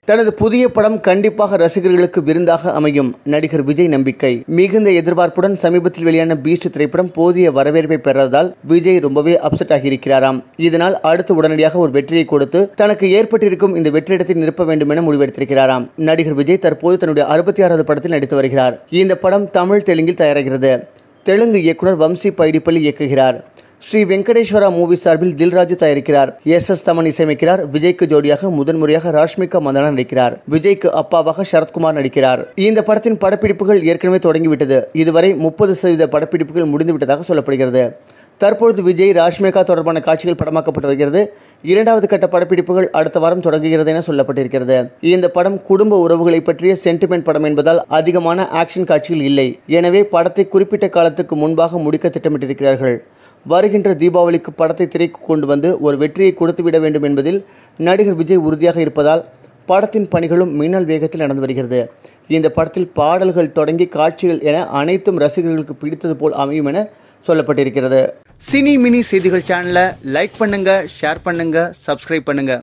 தனது புதிய படம் கண்டிப்பாக ரசிகர்களுக்கு விருந்தாக அமையும் நடிகர் விஜய் நம்பிக்கை மிகுந்த எதிர்பார்ப்புடன் சமீபத்தில் வெளியான பீஸ்ட் திரைப்படம் போதிய வரவேற்பை பெறாததால் விஜய் ரொம்பவே அப்செட் ஆகியிருக்கிறாராம் இதனால் அடுத்து உடனடியாக ஒரு வெற்றியை கொடுத்து தனக்கு ஏற்பட்டிருக்கும் இந்த வெற்றிடத்தை நிரப்ப வேண்டும் என முடிவெடுத்திருக்கிறாராம் நடிகர் விஜய் தற்போது தன்னுடைய அறுபத்தி ஆறாவது படத்தில் நடித்து வருகிறார் இந்த படம் தமிழ் தெலுங்கில் தயாராகிறது தெலுங்கு இயக்குனர் வம்சி பைடிப்பள்ளி இயக்குகிறார் ஸ்ரீ வெங்கடேஸ்வரா மூவி சார்பில் தில்ராஜு தயாரிக்கிறார் எஸ் எஸ் தமன் இசையமைக்கிறார் விஜய்க்கு ஜோடியாக முதன்முறையாக ராஷ்மிகா மந்தனா நடிக்கிறார் விஜய்க்கு அப்பாவாக சரத்குமார் நடிக்கிறார் இந்த படத்தின் படப்பிடிப்புகள் ஏற்கனவே தொடங்கிவிட்டது இதுவரை முப்பது சதவீத படப்பிடிப்புகள் முடிந்துவிட்டதாக சொல்லப்படுகிறது தற்பொழுது விஜய் ராஷ்மிகா தொடர்பான காட்சிகள் படமாக்கப்பட்டு வருகிறது இரண்டாவது கட்ட படப்பிடிப்புகள் அடுத்த வாரம் தொடங்குகிறது என சொல்லப்பட்டிருக்கிறது இந்த படம் குடும்ப உறவுகளை பற்றிய சென்டிமெண்ட் படம் என்பதால் அதிகமான ஆக்ஷன் காட்சிகள் இல்லை எனவே படத்தை குறிப்பிட்ட காலத்துக்கு முன்பாக முடிக்க திட்டமிட்டிருக்கிறார்கள் வருகின்ற தீபாவளிக்கு படத்தை திரைக்கு கொண்டு வந்து ஒரு வெற்றியை கொடுத்துவிட வேண்டும் என்பதில் நடிகர் விஜய் உறுதியாக இருப்பதால் படத்தின் பணிகளும் மின்னல் வேகத்தில் நடந்து வருகிறது இந்த படத்தில் பாடல்கள் தொடங்கி காட்சிகள் என அனைத்தும் ரசிகர்களுக்கு பிடித்தது போல் அமையும் என சொல்லப்பட்டிருக்கிறது சினி மினி செய்திகள் சேனலை லைக் பண்ணுங்க ஷேர் பண்ணுங்க சப்ஸ்கிரைப் பண்ணுங்க